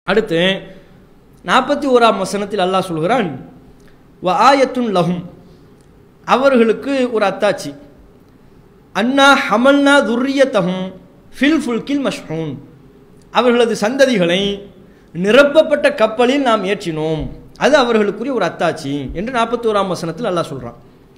அடுத்து நாற்பத்தி ஓராம் வசனத்தில் அல்லாஹ் சொல்கிறான் வ ஆயத்துன் லஹும் அவர்களுக்கு ஒரு அத்தாட்சி அண்ணா ஹமல்னா துர்ரியத்தகும் ஃபில் ஃபுல்கில் மஷ்ஹூன் அவர்களது சந்ததிகளை நிரப்பப்பட்ட கப்பலில் நாம் ஏற்றினோம் அது அவர்களுக்குரிய ஒரு அத்தாட்சி என்று நாற்பத்தோராம் வசனத்தில் அல்லாஹ் சொல்கிறான்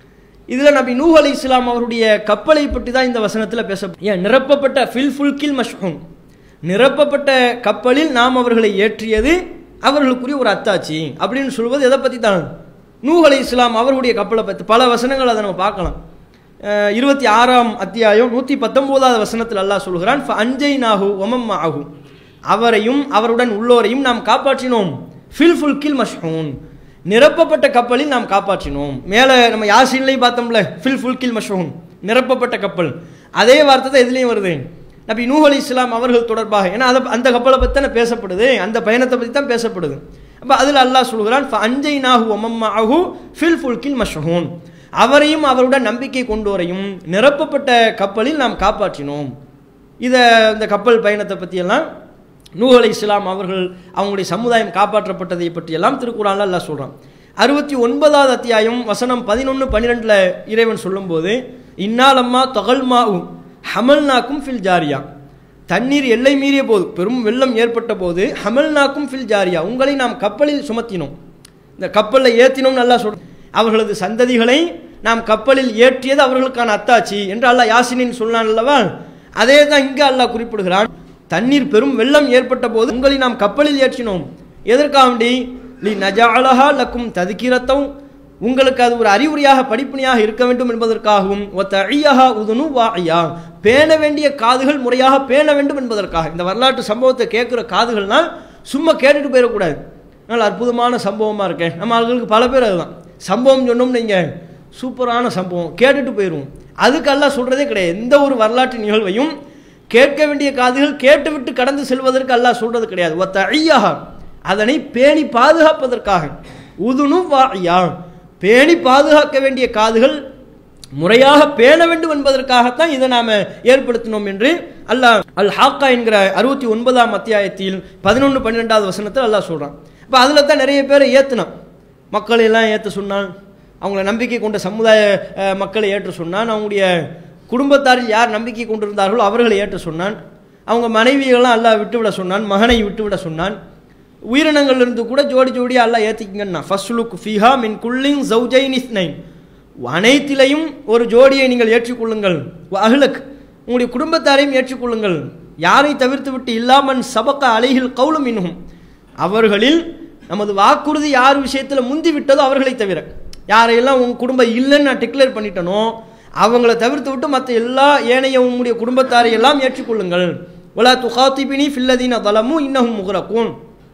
இதில் நபி நூஹ் அலி இஸ்லாம் அவருடைய கப்பலை பற்றி தான் இந்த வசனத்தில் பேச ஏன் நிரப்பப்பட்ட ஃபில் ஃபுல்கில் மஷ்ஹூன் நிரப்பப்பட்ட கப்பலில் நாம் அவர்களை ஏற்றியது அவர்களுக்குரிய ஒரு அத்தாட்சி அப்படின்னு சொல்வது எதை பற்றி தான் நூஹ் அலி இஸ்லாம் அவர்களுடைய கப்பலை பற்றி பல வசனங்கள் அதை நம்ம பார்க்கலாம் அஹ் இருபத்தி ஆறாம் அத்தியாயம் நூற்றி பத்தொம்போதாவது வசனத்தில் அல்லாஹ் சொல்கிறான் அஞ்சை நாகு ஒமம் ஆகு அவரையும் அவருடன் உள்ளோரையும் நாம் காப்பாற்றினோம் ஃபில் ஃபுல்கில் மஷ்ஹூன் நிரப்பப்பட்ட கப்பலில் நாம் காப்பாற்றினோம் மேலே நம்ம யாசின்லையும் பார்த்தோம்ல ஃபில் ஃபுல்கில் மஷ்ஹூன் நிரப்பப்பட்ட கப்பல் அதே வார்த்தை தான் எதுலேயும் வருது நபி நூஹ் அலி இஸ்லாம் அவர்கள் தொடர்பாக ஏன்னா அதை அந்த கப்பலை பற்றி தானே பேசப்படுது அந்த பயணத்தை பற்றி தான் பேசப்படுது அப்போ அதில் அல்லாஹ் சொல்கிறான் அஞ்சை நாகு ஒமம்மாஹு ஃபில் ஃபுல்கில் மஷ்ஹூன் அவரையும் அவருடன் நம்பிக்கை கொண்டோரையும் நிரப்பப்பட்ட கப்பலில் நாம் காப்பாற்றினோம் இதை இந்த கப்பல் பயணத்தை பற்றியெல்லாம் நூஹ் அலை இஸ்லாம் அவர்கள் அவங்களுடைய சமுதாயம் காப்பாற்றப்பட்டதை பற்றியெல்லாம் திருக்குறான்ல அல்லாஹ் சொல்கிறான் அறுபத்தி ஒன்பதாவது அத்தியாயம் வசனம் பதினொன்று பன்னிரெண்டில் இறைவன் சொல்லும்போது இன்னாலம்மா தொகல்மாவும் ஹமல்நாக்கும் ஃபில் ஜாரியா தண்ணீர் எல்லை மீறிய போது பெரும் வெள்ளம் ஏற்பட்ட போது ஹமல்நாக்கும் ஃபில் ஜாரியா உங்களை நாம் கப்பலில் சுமத்தினோம் இந்த கப்பலில் ஏற்றினோம் நல்லா சொல் அவர்களது சந்ததிகளை நாம் கப்பலில் ஏற்றியது அவர்களுக்கான அத்தாட்சி என்று அல்லாஹ் யாசினின் சொன்னான் அல்லவா அதே தான் இங்கே அல்லாஹ் குறிப்பிடுகிறான் தண்ணீர் பெரும் வெள்ளம் ஏற்பட்ட போது உங்களை நாம் கப்பலில் ஏற்றினோம் எதற்காண்டி லி நஜாலஹா லக்கும் ததுக்கிரத்தம் உங்களுக்கு அது ஒரு அறிவுரையாக படிப்பணியாக இருக்க வேண்டும் என்பதற்காகவும் ஒத்த அழியஹா உதுனு வாயா பேண வேண்டிய காதுகள் முறையாக பேண வேண்டும் என்பதற்காக இந்த வரலாற்று சம்பவத்தை கேட்குற காதுகள்னா சும்மா கேட்டுட்டு போயிடக்கூடாது நல்ல அற்புதமான சம்பவமாக இருக்கேன் நம்ம ஆளுகளுக்கு பல பேர் அதுதான் சம்பவம் சொன்னோம் நீங்கள் சூப்பரான சம்பவம் கேட்டுட்டு போயிடுவோம் அதுக்கெல்லாம் சொல்கிறதே கிடையாது எந்த ஒரு வரலாற்று நிகழ்வையும் கேட்க வேண்டிய காதுகள் கேட்டுவிட்டு கடந்து செல்வதற்கு அல்லாஹ் சொல்றது கிடையாது ஒத்த ஐயா அதனை பேணி பாதுகாப்பதற்காக உதுனு வாயா பேணி பாதுகாக்க வேண்டிய காதுகள் முறையாக பேண வேண்டும் என்பதற்காகத்தான் இதை நாம ஏற்படுத்தினோம் என்று அல்லாஹ் அல் ஹாக்கா என்கிற அறுபத்தி ஒன்பதாம் அத்தியாயத்தில் பதினொன்று பன்னிரெண்டாவது வசனத்தில் அல்லாஹ் சொல்றான் இப்போ அதில் தான் நிறைய பேரை ஏற்றினான் மக்களை எல்லாம் ஏற்ற சொன்னான் அவங்கள நம்பிக்கை கொண்ட சமுதாய அஹ், மக்களை ஏற்ற சொன்னான் அவங்களுடைய குடும்பத்தாரில் யார் நம்பிக்கை கொண்டிருந்தார்களோ அவர்களை ஏற்ற சொன்னான் அவங்க மனைவியெல்லாம் அல்லாஹ் விட்டுவிட சொன்னான் மகனை விட்டுவிட சொன்னான் உயிரினங்கள்லேருந்து கூட ஜோடி ஜோடியாக அல்லாஹ் ஏற்றிக்கிங்கன்னா ஃபஸ்லுக் ஃபிஹா மின் குல்லிங் ஜவுஜைன் இஸ்னைன் அனைத்திலையும் ஒரு ஜோடியை நீங்கள் ஏற்றுக்கொள்ளுங்கள் அஹ்லக் உங்களுடைய குடும்பத்தாரையும் ஏற்றுக்கொள்ளுங்கள் யாரை தவிர்த்து விட்டு இல்லாமன் சபக்க அலைகள் கவுலும் இன்னும் அவர்களில் நமது வாக்குறுதி யார் விஷயத்தில் முந்தி விட்டதோ அவர்களை தவிர யாரையெல்லாம் உங்க குடும்பம் இல்லைன்னு நான் டிக்ளேர் பண்ணிட்டனோ அவங்கள தவிர்த்து விட்டு மற்ற எல்லா ஏனைய உங்களுடைய குடும்பத்தாரை எல்லாம் ஏற்றுக்கொள்ளுங்கள் ஒலா துகாத்திபினி ஃபில்லதீன தலமும் இன்னமும் முகரக்கும்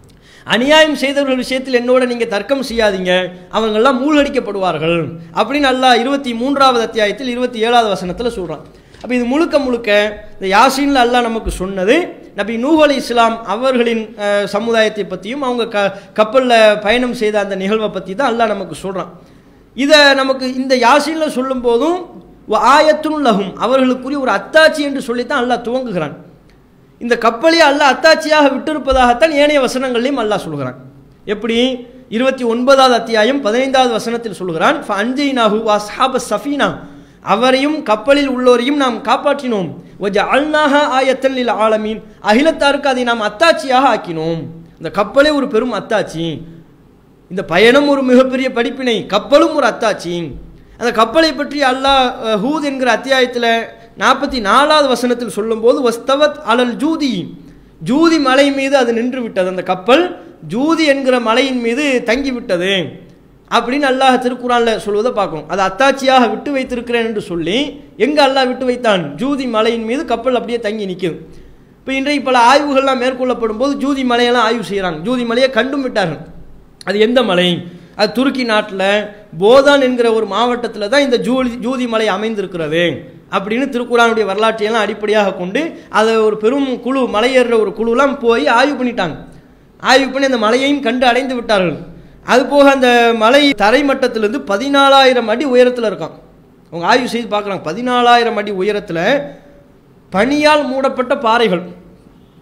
அநியாயம் செய்தவர்கள் விஷயத்தில் என்னோட நீங்க தர்க்கம் செய்யாதீங்க அவங்கெல்லாம் மூழ்கடிக்கப்படுவார்கள் அப்படின்னு அல்லாஹ் இருபத்தி மூன்றாவது அத்தியாயத்தில் இருபத்தி ஏழாவது வசனத்தில் சொல்றான் அப்போ இது முழுக்க முழுக்க இந்த யாசீன்ல அல்லாஹ் நமக்கு சொன்னது நபி நூஹ் அலி இஸ்லாம் அவர்களின் அஹ், சமுதாயத்தை பற்றியும் அவங்க க கப்பலில் பயணம் செய்த அந்த நிகழ்வை பற்றி தான் அல்லாஹ் நமக்கு சொல்கிறான் இதை நமக்கு இந்த யாசீனில் சொல்லும் போதும் ஆயத்துன் லகும் அவர்களுக்குரிய ஒரு அத்தாட்சி என்று சொல்லித்தான் அல்லாஹ் துவங்குகிறான் இந்த கப்பலை அல்லாஹ் அத்தாட்சியாக விட்டிருப்பதாகத்தான் ஏனைய வசனங்களையும் அல்லாஹ் சொல்கிறான் எப்படி இருபத்தி ஒன்பதாவது அத்தியாயம் பதினைந்தாவது வசனத்தில் சொல்கிறான் அஞ்சை நாகு வா சாப சஃபீனா அவரையும் கப்பலில் உள்ளோரையும் நாம் காப்பாற்றினோம் ஒஜ அல்நாஹா ஆயத்தன் லில் ஆலமீன் அகிலத்தாருக்கு அதை நாம் அத்தாட்சியாக ஆக்கினோம் இந்த கப்பலே ஒரு பெரும் அத்தாட்சி இந்த பயணம் ஒரு மிகப்பெரிய படிப்பினை கப்பலும் ஒரு அத்தாட்சி அந்த கப்பலை பற்றி அல்லாஹ் அஹ், ஹூத் என்கிற அத்தியாயத்தில் நாற்பத்தி நாலாவது வசனத்தில் சொல்லும்போது வஸ்தவத் அலல் ஜூதி ஜூதி மலை மீது அது நின்று விட்டது அந்த கப்பல் ஜூதி என்கிற மலையின் மீது தங்கி விட்டது அப்படின்னு அல்லாஹ் திருக்குறான்ல சொல்வதை பார்க்கணும் அது அத்தாட்சியாக விட்டு வைத்திருக்கிறேன் என்று சொல்லி எங்க அல்லாஹ் விட்டு வைத்தான் ஜூதி மலையின் மீது கப்பல் அப்படியே தங்கி நிற்குது இப்போ இன்றைக்கு பல ஆய்வுகள்லாம் மேற்கொள்ளப்படும் போது ஜூதி மலையெல்லாம் ஆய்வு செய்கிறாங்க ஜூதி மலையை கண்டும் விட்டார்கள் அது எந்த மலை அது துருக்கி நாட்டில் போதான் என்கிற ஒரு மாவட்டத்தில் தான் இந்த ஜூதி ஜூதி மலை அமைந்திருக்கிறது அப்படின்னு திருக்குறானுடைய வரலாற்றையெல்லாம் அடிப்படையாக கொண்டு அதை ஒரு பெரும் குழு மலையேறுற ஒரு குழுலாம் போய் ஆய்வு பண்ணிட்டாங்க ஆய்வு பண்ணி அந்த மலையையும் கண்டு அடைந்து விட்டார்கள் அது போக அந்த மலை தரைமட்டத்திலிருந்து பதினாலாயிரம் அடி உயரத்தில் இருக்கான் அவங்க ஆய்வு செய்து பார்க்குறாங்க பதினாலாயிரம் அடி உயரத்தில் பனியால் மூடப்பட்ட பாறைகள்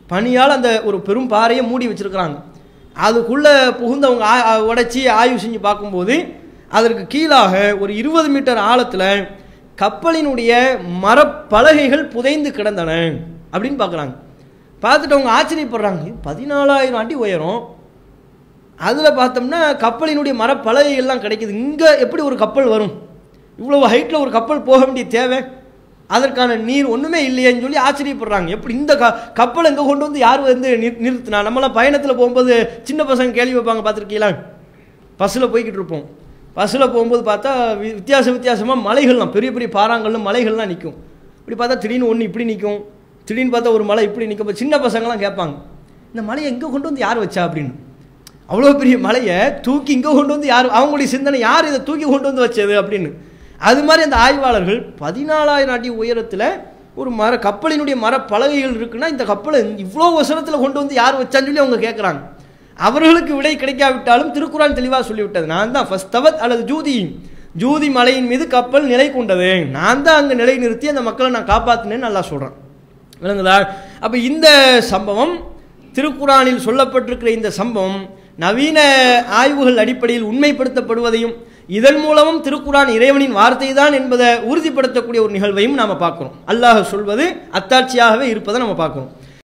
பனியால் அந்த ஒரு பெரும் பாறையை மூடி வச்சிருக்கிறாங்க அதுக்குள்ளே புகுந்தவங்க ஆ- ஆ- உடைச்சி ஆய்வு செஞ்சு பார்க்கும்போது அதற்கு கீழாக ஒரு இருபது மீட்டர் ஆழத்தில் கப்பலினுடைய மரப்பலகைகள் புதைந்து கிடந்தன அப்படின்னு பார்க்குறாங்க பார்த்துட்டு அவங்க ஆச்சரியப்படுறாங்க இது பதினாலாயிரம் அடி உயரம் அதில் பார்த்தோம்னா கப்பலினுடைய மரப்பலகைகள்லாம் கிடைக்குது இங்கே எப்படி ஒரு கப்பல் வரும் இவ்வளவு ஹைட்டில் ஒரு கப்பல் போக வேண்டிய தேவை அதற்கான நீர் ஒன்றுமே இல்லையேன்னு சொல்லி ஆச்சரியப்படுறாங்க எப்படி இந்த க கப்பல் எங்கே கொண்டு வந்து யார் வந்து நிறு நிறுத்தினா நம்மளாம் பயணத்தில் போகும்போது சின்ன பசங்க கேள்வி வைப்பாங்க பார்த்துருக்கீங்களா பஸ்ஸில் போய்கிட்டு இருப்போம் பஸ்ஸில் போகும்போது பார்த்தா வி- வித்தியாச வித்தியாசமாக மலைகள்லாம் பெரிய பெரிய பாறாங்கல்லும் மலைகள்லாம் நிற்கும் இப்படி பார்த்தா திடீர்னு ஒன்று இப்படி நிற்கும் திடீர்னு பார்த்தா ஒரு மலை இப்படி நிற்கும் இப்ப சின்ன பசங்களாம் கேட்பாங்க இந்த மலையை எங்கே கொண்டு வந்து யார் வச்சா அப்படின்னு அவ்வளோ பெரிய மலையை தூக்கி இங்கே கொண்டு வந்து யார் அவங்களுடைய சிந்தனை யார் இதை தூக்கி கொண்டு வந்து வச்சது அப்படின்னு அது மாதிரி அந்த ஆய்வாளர்கள் பதினாலாயிரம் அடி உயரத்தில் ஒரு மர கப்பலினுடைய மர பலகைகள் இருக்குன்னா இந்த கப்பலை இவ்வளோ வசனத்தில் கொண்டு வந்து யார் வச்சான்னு சொல்லி அவங்க கேட்குறாங்க அவர்களுக்கு விடை கிடைக்காவிட்டாலும் திருக்குறான் தெளிவாக சொல்லிவிட்டது நான் தான் ஃபஸ்தவத் அல்லது ஜூதி ஜூதி மலையின் மீது கப்பல் நிலை கொண்டது நான் தான் அங்கே நிலை நிறுத்தி அந்த மக்களை நான் காப்பாற்றினேன்னு நல்லா சொல்கிறேன் விளங்குதா அப்போ இந்த சம்பவம் திருக்குறானில் சொல்லப்பட்டிருக்கிற இந்த சம்பவம் நவீன ஆய்வுகள் அடிப்படையில் உண்மைப்படுத்தப்படுவதையும் இதன் மூலமும் திருக்குரான் இறைவனின் வார்த்தை தான் என்பதை உறுதிப்படுத்தக்கூடிய ஒரு நிகழ்வையும் நாம் பார்க்கிறோம் அல்லாஹ் சொல்வது அத்தாட்சியாகவே இருப்பதை நம்ம பார்க்கிறோம்